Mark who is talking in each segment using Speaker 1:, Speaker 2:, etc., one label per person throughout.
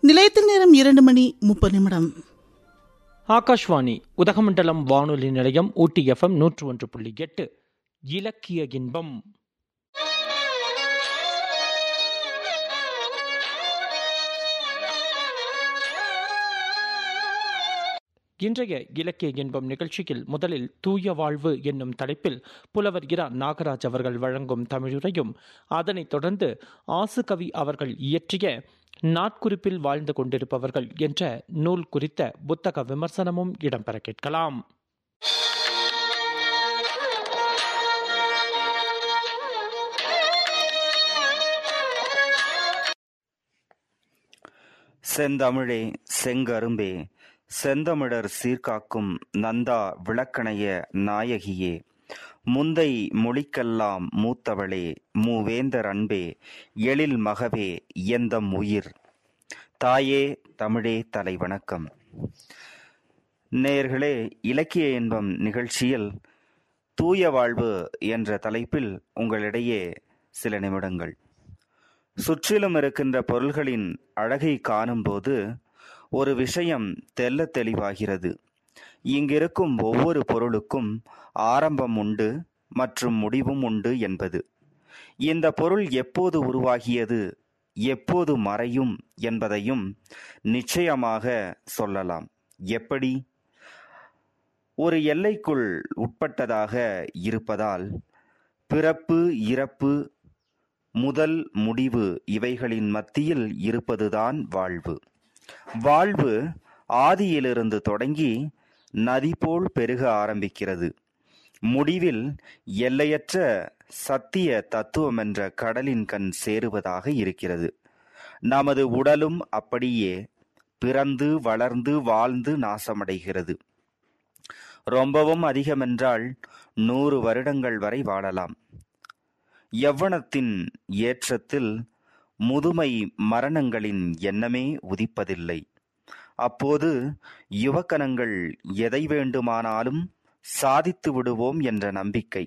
Speaker 1: நிலையத்தில் நேரம் இரண்டு மணி முப்பது நிமிடம்
Speaker 2: ஆகாஷ்வாணி உதகமண்டலம் வானொலி நிலையம் ஊட்டி எஃப்எம் நூற்று ஒன்று புள்ளி எட்டு இலக்கிய இன்பம் இன்றைய இலக்கிய இன்பம் நிகழ்ச்சியில் முதலில் தூய வாழ்வு என்னும் தலைப்பில் புலவர் இரா நாகராஜ் அவர்கள் வழங்கும் தமிழுரையும் அதனைத் தொடர்ந்து ஆசுகவி அவர்கள் இயற்றிய நாட்குறிப்பில் வாழ்ந்து கொண்டிருப்பவர்கள் என்ற நூல் குறித்த புத்தக விமர்சனமும் இடம்பெற கேட்கலாம்
Speaker 3: செந்தமிழே செங்கரும்பே செந்தமிழர் சீர்காக்கும் நந்தா விளக்கணைய நாயகியே முந்தை மொழிக்கெல்லாம் மூத்தவளே மூவேந்தர் அன்பே எழில் மகவே எந்தம் உயிர் தாயே தமிழே தலை வணக்கம் நேயர்களே இலக்கிய இன்பம் நிகழ்ச்சியில் தூய வாழ்வு என்ற தலைப்பில் உங்களிடையே சில நிமிடங்கள் சுற்றிலும் இருக்கின்ற பொருள்களின் அழகை காணும்போது ஒரு விஷயம் தெல்ல தெளிவாகிறது இங்கிருக்கும் ஒவ்வொரு பொருளுக்கும் ஆரம்பம் உண்டு மற்றும் முடிவும் உண்டு என்பது இந்த பொருள் எப்போது உருவாகியது எப்போது மறையும் என்பதையும் நிச்சயமாக சொல்லலாம் எப்படி ஒரு எல்லைக்குள் உட்பட்டதாக இருப்பதால் பிறப்பு இறப்பு முதல் முடிவு இவைகளின் மத்தியில் இருப்பதுதான் வாழ்வு வாழ்வு ஆதியிலிருந்து தொடங்கி நதி போல் பெருக ஆரம்பிக்கிறது முடிவில் எல்லையற்ற சத்திய தத்துவம் என்ற கடலின் கண் சேருவதாக இருக்கிறது நமது உடலும் அப்படியே பிறந்து வளர்ந்து வாழ்ந்து நாசமடைகிறது ரொம்பவும் அதிகமென்றால் நூறு வருடங்கள் வரை வாழலாம் யவ்வனத்தின் ஏற்றத்தில் முதுமை மரணங்களின் எண்ணமே உதிப்பதில்லை அப்போது யுவக்கணங்கள் எதை வேண்டுமானாலும் சாதித்து விடுவோம் என்ற நம்பிக்கை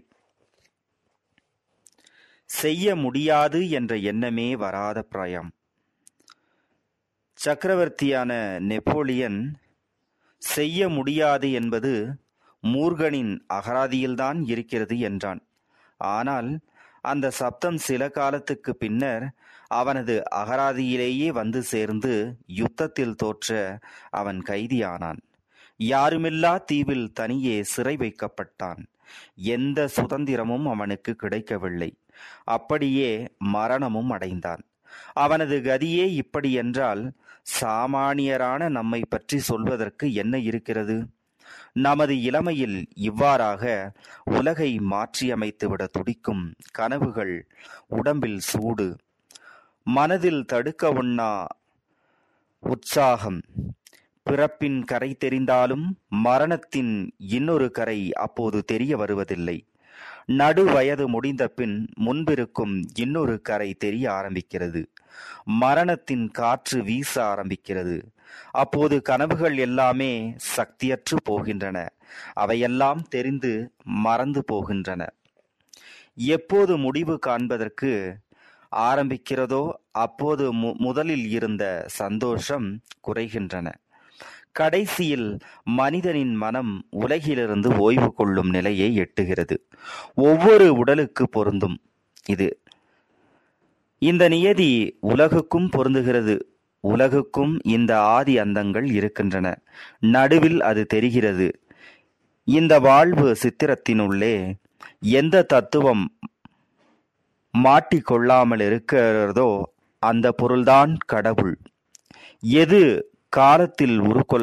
Speaker 3: செய்ய முடியாது என்ற எண்ணமே வராத பிராயம் சக்கரவர்த்தியான நெப்போலியன் செய்ய முடியாது என்பது மூர்கனின் அகராதியில்தான் இருக்கிறது என்றான் ஆனால் அந்த சப்தம் சில காலத்துக்கு பின்னர் அவனது அகராதியிலேயே வந்து சேர்ந்து யுத்தத்தில் தோற்ற அவன் கைதியானான் யாருமில்லா தீவில் தனியே சிறை வைக்கப்பட்டான் எந்த சுதந்திரமும் அவனுக்கு கிடைக்கவில்லை அப்படியே மரணமும் அடைந்தான் அவனது கதியே இப்படி என்றால் சாமானியரான நம்மை பற்றி சொல்வதற்கு என்ன இருக்கிறது நமது இளமையில் இவ்வாறாக உலகை மாற்றியமைத்துவிட துடிக்கும் கனவுகள் உடம்பில் சூடு மனதில் தடுக்க உண்ணா உற்சாகம் பிறப்பின் கரை தெரிந்தாலும் மரணத்தின் இன்னொரு கரை அப்போது தெரிய வருவதில்லை நடு வயது முடிந்த பின் முன்பிருக்கும் இன்னொரு கரை தெரிய ஆரம்பிக்கிறது மரணத்தின் காற்று வீச ஆரம்பிக்கிறது அப்போது கனவுகள் எல்லாமே சக்தியற்று போகின்றன அவையெல்லாம் தெரிந்து மறந்து போகின்றன எப்போது முடிவு காண்பதற்கு ஆரம்பிக்கிறதோ அப்போது மு முதலில் இருந்த சந்தோஷம் குறைகின்றன கடைசியில் மனிதனின் மனம் உலகிலிருந்து ஓய்வு கொள்ளும் நிலையை எட்டுகிறது ஒவ்வொரு உடலுக்கு பொருந்தும் இது இந்த நியதி உலகுக்கும் பொருந்துகிறது உலகுக்கும் இந்த ஆதி அந்தங்கள் இருக்கின்றன நடுவில் அது தெரிகிறது இந்த வாழ்வு சித்திரத்தினுள்ளே எந்த தத்துவம் மாட்டிக்கொள்ளாமல் இருக்கிறதோ அந்த பொருள்தான் கடவுள் எது காலத்தில் உருக்கொள்ள